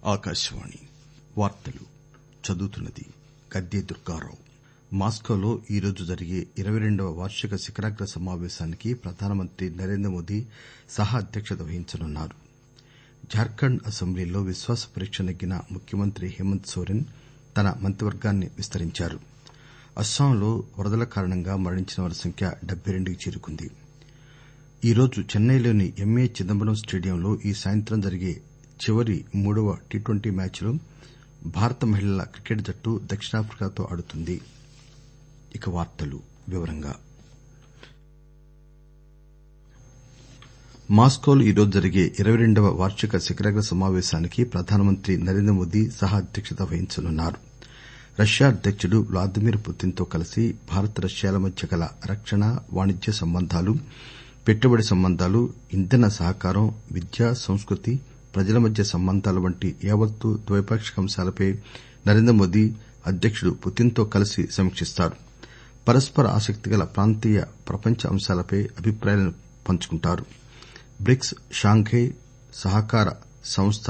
మాస్కోలో ఈరోజు జరిగే ఇరవై రెండవ వార్షిక శిఖరాగ్ర సమాపేశానికి ప్రధానమంత్రి నరేంద్రమోదీ సహా అధ్యక్షత వహించనున్నారు జార్ఖండ్ అసెంబ్లీలో విశ్వాస పరీక్ష నెగ్గిన ముఖ్యమంత్రి హేమంత్ సోరెన్ తన మంత్రివర్గాన్ని విస్తరించారు అస్పాంలో వరదల కారణంగా మరణించిన వారి సంఖ్య డెబ్బై రెండుకి చేరుకుంది ఈరోజు చెన్నైలోని ఎంఏ చిదంబరం స్టేడియంలో ఈ సాయంత్రం జరిగే చివరి మూడవ టీ ట్వంటీ మ్యాచ్లో భారత మహిళల క్రికెట్ జట్టు దక్షిణాఫ్రికాతో ఆడుతుంది మాస్కోలో ఈరోజు జరిగే ఇరవై రెండవ వార్షిక శిఖరాగ్ర సమాపేశానికి ప్రధానమంత్రి నరేంద్రమోదీ సహా అధ్యక్షత వహించనున్నారు రష్యా అధ్యకుడు వ్లాదిమిర్ పుతిన్ తో కలిసి భారత్ రష్యాల మధ్య గల రక్షణ వాణిజ్య సంబంధాలు పెట్టుబడి సంబంధాలు ఇంధన సహకారం విద్య సంస్కృతి ప్రజల మధ్య సంబంధాలు వంటి యావత్తు ద్వైపాక్షిక అంశాలపై నరేంద్రమోదీ అధ్యకుడు పుతిన్ తో కలిసి సమీకిస్తారు పరస్పర ఆసక్తిగల ప్రాంతీయ ప్రపంచ అంశాలపై అభిప్రాయాలను పంచుకుంటారు బ్రిక్స్ షాంఘై సహకార సంస్థ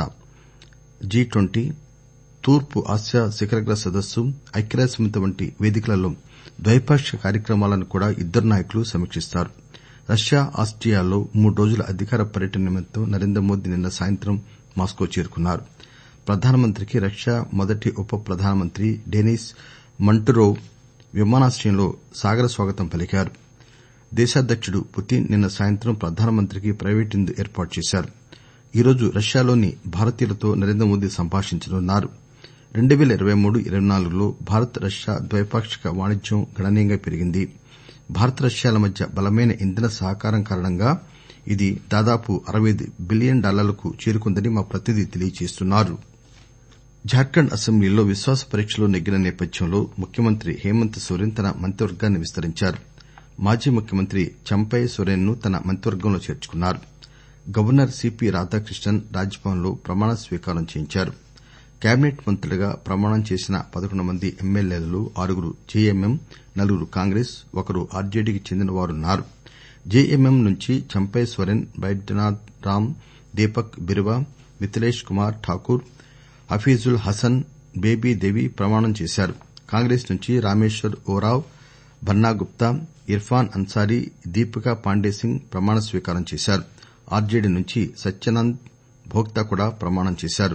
జి ట్వంటీ తూర్పు ఆసియా శిఖరాగ్ర సదస్సు ఐక్యరాజ్యసమితి వంటి వేదికలలో ద్వైపాక్షిక కార్యక్రమాలను కూడా ఇద్దరు నాయకులు సమీకిస్తారు రష్యా ఆస్టియాలో మూడు రోజుల అధికార పర్యటన నిమిత్తం నరేంద్రమోదీ నిన్న సాయంత్రం మాస్కో చేరుకున్నారు ప్రధానమంత్రికి రష్యా మొదటి ఉప ప్రధానమంత్రి డెనిస్ మంటురోవ్ విమానాశ్రయంలో సాదర స్వాగతం పలికారు దేశాధ్యకుడు పుతిన్ నిన్న సాయంత్రం ప్రధానమంత్రికి ప్రైవేటు విందు ఏర్పాటు చేశారు ఈరోజు రష్యాలోని భారతీయులతో నరేంద్రమోదీ సంభాషించనున్నారు రెండు పేల ఇరవై మూడు ఇరవై నాలుగులో భారత్ రష్యా ద్వైపాక్షిక వాణిజ్యం గణనీయంగా పెరిగింది భారత్ రష్యాల మధ్య బలమైన ఇంధన సహకారం కారణంగా ఇది దాదాపు అరవై ఐదు బిలియన్ డాలర్లకు చేరుకుందని మా ప్రతినిధి తెలియజేస్తున్నారు జార్ఖండ్ అసెంబ్లీలో విశ్వాస పరీక్షలో నెగ్గిన నేపథ్యంలో ముఖ్యమంత్రి హేమంత్ సోరెన్ తన మంత్రివర్గాన్ని విస్తరించారు మాజీ ముఖ్యమంత్రి చంపై సోరెన్ ను తన మంత్రివర్గంలో చేర్చుకున్నారు గవర్నర్ సిపి రాధాకృష్ణన్ రాజ్ భవన్ లో ప్రమాణ స్వీకారం చేయించారు కేబినెట్ మంత్రులుగా ప్రమాణం చేసిన పదకొండు మంది ఎమ్మెల్యేలలో ఆరుగురు జెఎంఎం నలుగురు కాంగ్రెస్ ఒకరు ఆర్జేడీకి చెందిన వారున్నారు జెఎంఎం నుంచి చంపై సోరెన్ బైద్యనాథ్ రామ్ దీపక్ బిరువా మిథిలేష్ కుమార్ ఠాకూర్ హఫీజుల్ హసన్ బేబీ దేవి ప్రమాణం చేశారు కాంగ్రెస్ నుంచి రామేశ్వర్ ఓరావ్ బన్నాగుప్తా ఇర్ఫాన్ అన్సారీ దీపికా పాండే సింగ్ ప్రమాణ స్వీకారం చేశారు ఆర్జేడీ నుంచి సత్యానంద్ భోక్తా కూడా ప్రమాణం చేశారు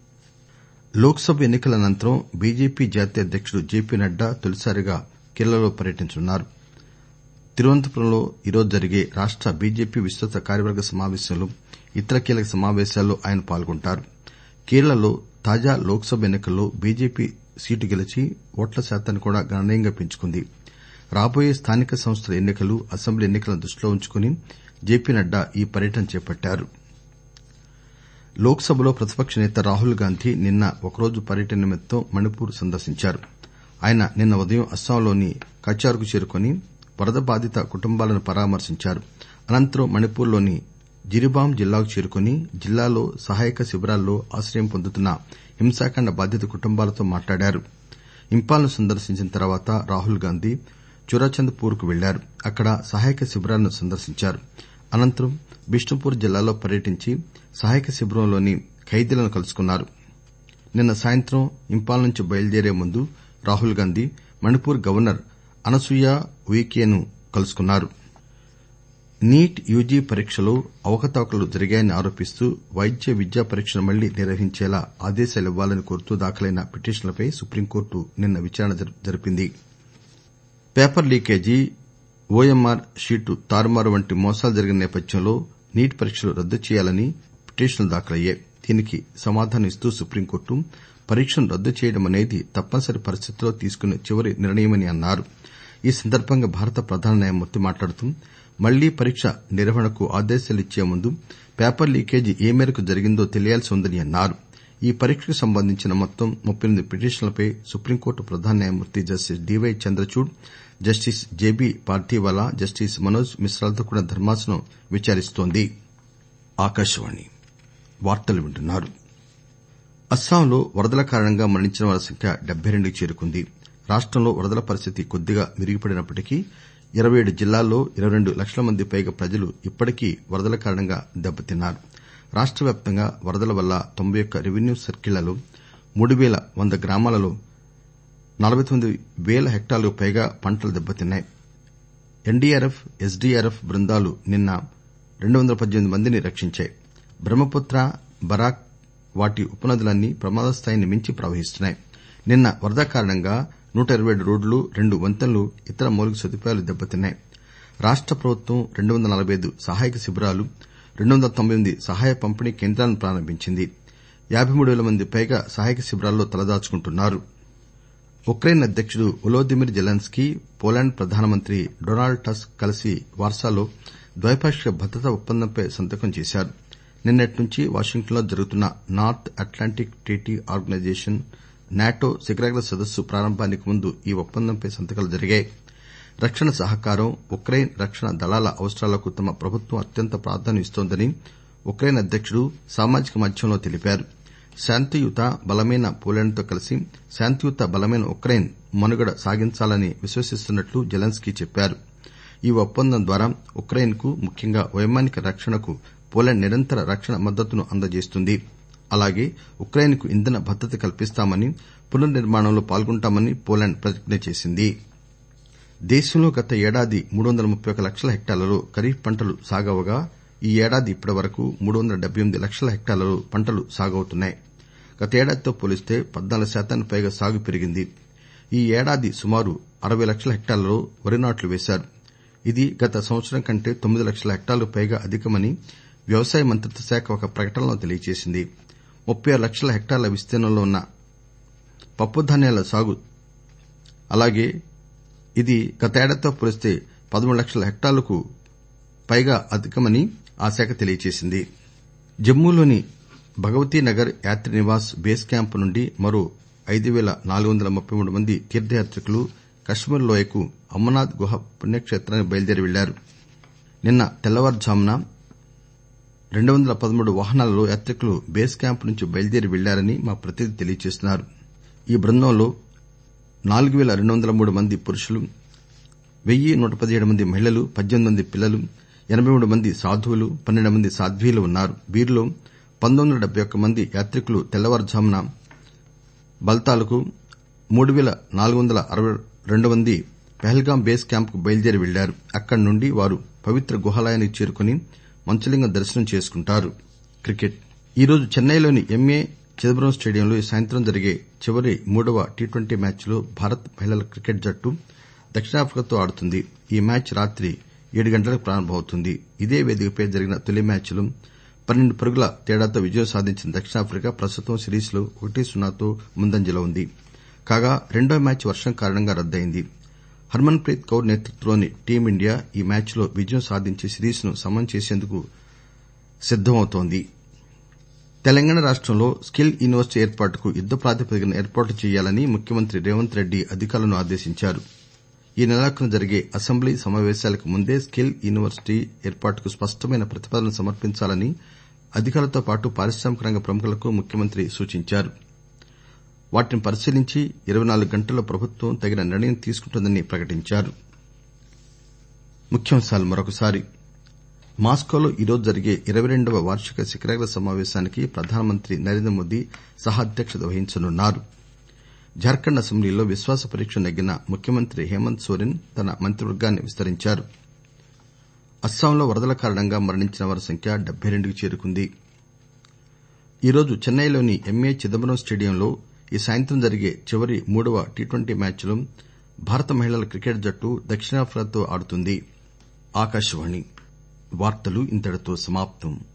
లోక్ సభ ఎన్ని కల అనంతరం బీజేపీ జాతీయ అధ్యకుడు జేపీ నడ్డా తొలిసారిగా కేరళలో పర్యటించనున్నారు తిరువనంతపురంలో ఈరోజు జరిగే రాష్ట బీజేపీ విస్తృత కార్యవర్గ సమాపేశంలో ఇతర కీలక సమాపేశాల్లో ఆయన పాల్గొంటారు కేరళలో తాజా లోక్ సభ ఎన్ని కల్లో బీజేపీ సీటు గెలిచి ఓట్ల శాతాన్ని కూడా గణనీయంగా పెంచుకుంది రాబోయే స్థానిక సంస్థల ఎన్ని కలు అసెంబ్లీ ఎన్ని కలను దృష్టిలో ఉంచుకుని జేపీ నడ్డా ఈ పర్యటన చేపట్టారు లోక్ సభలో ప్రతిపక్ష నేత రాహుల్ గాంధీ నిన్న ఒకరోజు పర్యటన నిమిత్తం మణిపూర్ సందర్శించారు ఆయన నిన్న ఉదయం అస్పాంలోని కచార్ కు చేరుకుని వరద బాధిత కుటుంబాలను పరామర్శించారు అనంతరం మణిపూర్ లోని జిరిబామ్ జిల్లాకు చేరుకుని జిల్లాలో సహాయక శిబిరాల్లో ఆశ్రయం పొందుతున్న హింసాకాండ బాధిత కుటుంబాలతో మాట్లాడారు ఇంపాల్ ను సందర్శించిన తర్వాత రాహుల్ గాంధీ చురాచంద్ పూర్ కు వెళ్లారు అక్కడ సహాయక శిబిరాలను సందర్శించారు అనంతరం బిష్ణుపూర్ జిల్లాలో పర్యటించి సహాయక శిబిరంలోని ఖైదీలను కలుసుకున్నారు నిన్న సాయంత్రం ఇంపాల్ నుంచి బయలుదేరే ముందు రాహుల్ గాంధీ మణిపూర్ గవర్నర్ అనసూయ ఉయికే ను కలుసుకున్నారు నీట్ యూజీ పరీక్షలో అవకతవకలు జరిగాయని ఆరోపిస్తూ వైద్య విద్యా పరీక్షను మళ్లీ నిర్వహించేలా ఆదేశాలివ్వాలని కోరుతూ దాఖలైన పిటిషన్లపై సుప్రీంకోర్టు నిన్న విచారణ జరిపింది పేపర్ లీకేజీ ఓఎంఆర్ షీటు తారుమారు వంటి మోసాలు జరిగిన నేపథ్యంలో నీట్ పరీక్షలు రద్దు చేయాలని పిటిషన్లు దాఖలయ్యాయి దీనికి సమాధానం ఇస్తూ సుప్రీంకోర్టు పరీక్షను రద్దు చేయడమనేది తప్పనిసరి పరిస్థితుల్లో తీసుకునే చివరి నిర్ణయమని అన్నారు ఈ సందర్బంగా భారత ప్రధాన న్యాయమూర్తి మాట్లాడుతూ మళ్లీ పరీక్ష నిర్వహణకు ఆదేశాలిచ్చే ముందు పేపర్ లీకేజీ ఏ మేరకు జరిగిందో తెలియాల్సి ఉందని అన్నారు ఈ పరీక్షకు సంబంధించిన మొత్తం ముప్పై ఎనిమిది పిటిషన్లపై సుప్రీంకోర్టు ప్రధాన న్యాయమూర్తి justice D Y Chandrachud justice J B Pardiwala justice Manoj మిశ్రాలతో కూడిన ధర్మాసనం విచారిస్తోంది అస్పాంలో వరదల కారణంగా మరణించిన వారి సంఖ్య డెబ్బై రెండుకి చేరుకుంది రాష్టంలో వరదల పరిస్థితి కొద్దిగా మెరుగుపడినప్పటికీ ఇరవై ఏడు జిల్లాల్లో ఇరవై రెండు లక్షల మంది పైగా ప్రజలు ఇప్పటికీ వరదల కారణంగా దెబ్బతిన్నారు రాష్ట వ్యాప్తంగా వరదల వల్ల తొంభై ఒక్క రెవెన్యూ సర్కిళ్లలో మూడు పేల వంద గ్రామాలలో నలబై తొమ్మిది పేల హెక్టార్లకు పైగా పంటలు దెబ్బతిన్నాయి ఎన్డీఆర్ఎఫ్ ఎస్డీఆర్ఎఫ్ బృందాలు నిన్న రెండు వందల పద్దెనిమిది మందిని రక్షించాయి బ్రహ్మపుత్ర బరాక్ వాటి ఉపనదులన్నీ ప్రమాద స్థాయిని మించి ప్రవహిస్తున్నాయి నిన్న వరద కారణంగా నూట ఇరవై ఏడు రోడ్లు రెండు వంతెనలు ఇతర మౌలిక సదుపాయాలు దెబ్బతిన్నాయి రాష్ట ప్రభుత్వం రెండు వందల నలబై ఐదు సహాయక శిబిరాలు రెండు వందల తొంభై ఎనిమిది సహాయ పంపిణీ కేంద్రాలను ప్రారంభించింది యాబై మూడు పేల మంది పైగా సహాయక శిబిరాల్లో తలదాచుకుంటున్నారు ఉక్రెయిన్ అధ్యకుడు వొలోదిమిర్ జెలెన్స్కీ పోలాండ్ ప్రధానమంత్రి డొనాల్డ్ టస్క్ కలిసి వార్సాలో ద్వైపాక్షిక భద్రతా ఒప్పందంపై సంతకం చేశారు నిన్నటి నుంచి వాషింగ్టన్ లో జరుగుతున్న North Atlantic Treaty Organization NATO శిఖరాగ్ర సదస్సు ప్రారంభానికి ముందు ఈ ఒప్పందంపై సంతకాలు జరిగాయి రక్షణ సహకారం ఉక్రెయిన్ రక్షణ దళాల అవసరాలకు తమ ప్రభుత్వం అత్యంత ప్రాధాన్యం ఇస్తోందని ఉక్రెయిన్ అధ్యకుడు సామాజిక మాధ్యమంలో తెలిపారు శాంతియుత బలమైన పోలాండ్ తో కలిసి శాంతియుత బలమైన ఉక్రెయిన్ మనుగడ సాగించాలని విశ్వసిస్తున్నట్లు జెలెన్స్కీ చెప్పారు ఈ ఒప్పందం ద్వారా ఉక్రెయిన్ కు ముఖ్యంగా వైమానిక రక్షణకు పోలాండ్ నిరంతర రక్షణ మద్దతును అందజేస్తుంది అలాగే ఉక్రెయిన్ కు ఇంధన భద్రత కల్పిస్తామని పునర్నిర్మాణంలో పాల్గొంటామని పోలాండ్ ప్రతిజ్ఞ చేసింది దేశంలో గత ఏడాది మూడు వందల ముప్పై ఒక లక్షల హెక్టార్లలో ఖరీఫ్ పంటలు సాగవగా ఈ ఏడాది ఇప్పటివరకు మూడు వందల డెబ్బై ఎనిమిది లక్షల హెక్టార్లలో పంటలు సాగవుతున్నాయి గతేడాదితో పోలిస్తే పద్నాలుగు శాతానికి పైగా సాగు పెరిగింది ఈ ఏడాది సుమారు అరవై లక్షల హెక్టార్లలో వరి నాట్లు వేశారు ఇది గత సంవత్సరం కంటే తొమ్మిది లక్షల హెక్టార్లకు పైగా అధికమని వ్యవసాయ మంత్రిత్వ శాఖ ఒక ప్రకటనలో తెలియజేసింది ముప్పై ఆరు లక్షల హెక్టార్ల విస్తీర్ణంలో ఉన్న పప్పుధాన్యాల సాగు అలాగే ఇది గతేడాదితో పోలిస్తే పదమూడు లక్షల హెక్టార్లకు పైగా అధికమని ఆ శాఖ తెలియజేసింది జమ్మూలోని భగవతీ నగర్ యాత్రి నివాస్ బేస్ క్యాంప్ నుండి మరో ఐదు పేల నాలుగు వందల ముప్పై మూడు మంది తీర్థయాత్రికులు కశ్మీర్ లోయకు అమర్నాథ్ గుహ పుణ్యక్షేత్రానికి బయలుదేరి వెళ్లారు నిన్న తెల్లవారుఝామున రెండు వందల పదమూడు వాహనాలలో యాత్రికులు బేస్ క్యాంప్ నుంచి బయలుదేరి వెళ్లారని మా ప్రతినిధి తెలియజేస్తున్నారు ఈ బృందంలో నాలుగు పేల రెండు వందల మూడు మంది పురుషులు వెయ్యి నూట పదిహేడు మంది మహిళలు పద్దెనిమిది మంది పిల్లలు ఎనబై మూడు మంది సాధువులు పన్నెండు మంది సాధ్వీలు ఉన్నారు వీరిలో పంతొమ్మిది వందల డెబ్బై ఒక్క మంది యాత్రికులు తెల్లవారుఝామున బల్తాల్కు మూడు పేల నాలుగు వందల అరవై రెండు మంది పహల్గాం బేస్ క్యాంప్ కు బయలుదేరి వెళ్లారు అక్కడి నుండి వారు పవిత్ర గుహాలయానికి చేరుకుని మంచలింగం దర్శనం చేసుకుంటారు ఈరోజు చెన్నైలోని ఎంఏ చిదంబరం స్టేడియంలో ఈ సాయంత్రం జరిగే చివరి మూడవ టీ ట్వంటీ మ్యాచ్ లో భారత మహిళల క్రికెట్ జట్టు దక్షిణాఫ్రికాతో ఆడుతుంది ఈ మ్యాచ్ రాత్రి ఏడు గంటలకు ప్రారంభమవుతుంది ఇదే వేదికపై జరిగిన తొలి మ్యాచ్ లో పన్నెండు పరుగుల తేడాతో విజయం సాధించిన దక్షిణాఫ్రికా ప్రస్తుతం సిరీస్ లో ఒకటి సున్నాతో ముందంజలో ఉంది కాగా రెండో మ్యాచ్ వర్షం కారణంగా రద్దయింది హర్మన్ ప్రీత్ కౌర్ నేతృత్వంలోని టీమిండియా ఈ మ్యాచ్ లో విజయం సాధించి సిరీస్ ను సమం చేసేందుకు సిద్దమవుతోంది తెలంగాణ రాష్టంలో స్కిల్ యూనివర్సిటీ ఏర్పాటుకు యుద్ద ప్రాతిపదికన ఏర్పాట్లు చేయాలని ముఖ్యమంత్రి రేవంత్ రెడ్డి అధికారులను ఆదేశించారు ఈ నెలాఖరున జరిగే అసెంబ్లీ సమావేశాలకు ముందే స్కిల్ యూనివర్సిటీ ఏర్పాటుకు స్పష్టమైన ప్రతిపాదనలు సమర్పించాలని అధికారులతో పాటు పారిశ్రామిక రంగ ప్రముఖులకు ముఖ్యమంత్రి సూచించారు వాటిని పరిశీలించి ఇరవై నాలుగు గంటల్లో ప్రభుత్వం తగిన నిర్ణయం తీసుకుంటుందని ప్రకటించారు మాస్కోలో ఈరోజు జరిగే ఇరవై రెండవ వార్షిక శిఖరాగ్ర సమావేశానికి ప్రధానమంత్రి నరేంద్ర మోదీ సహ అధ్యక్షత వహించనున్నారు జార్ఖండ్ అసెంబ్లీలో విశ్వాస పరీక్ష నెగ్గిన ముఖ్యమంత్రి హేమంత్ సోరెన్ తన మంత్రివర్గాన్ని విస్తరించారు అస్సాంలో వరదల కారణంగా మరణించిన వారి సంఖ్య డెబ్బై రెండుకు చేరుకుంది ఈరోజు చెన్నైలోని ఎంఏ చిదంబరం స్టేడియంలో ఈ సాయంత్రం జరిగే చివరి మూడవ టీ ట్వంటీ మ్యాచ్ లో భారత మహిళల క్రికెట్ జట్టు దక్షిణాఫ్రికాతో ఆడుతుంది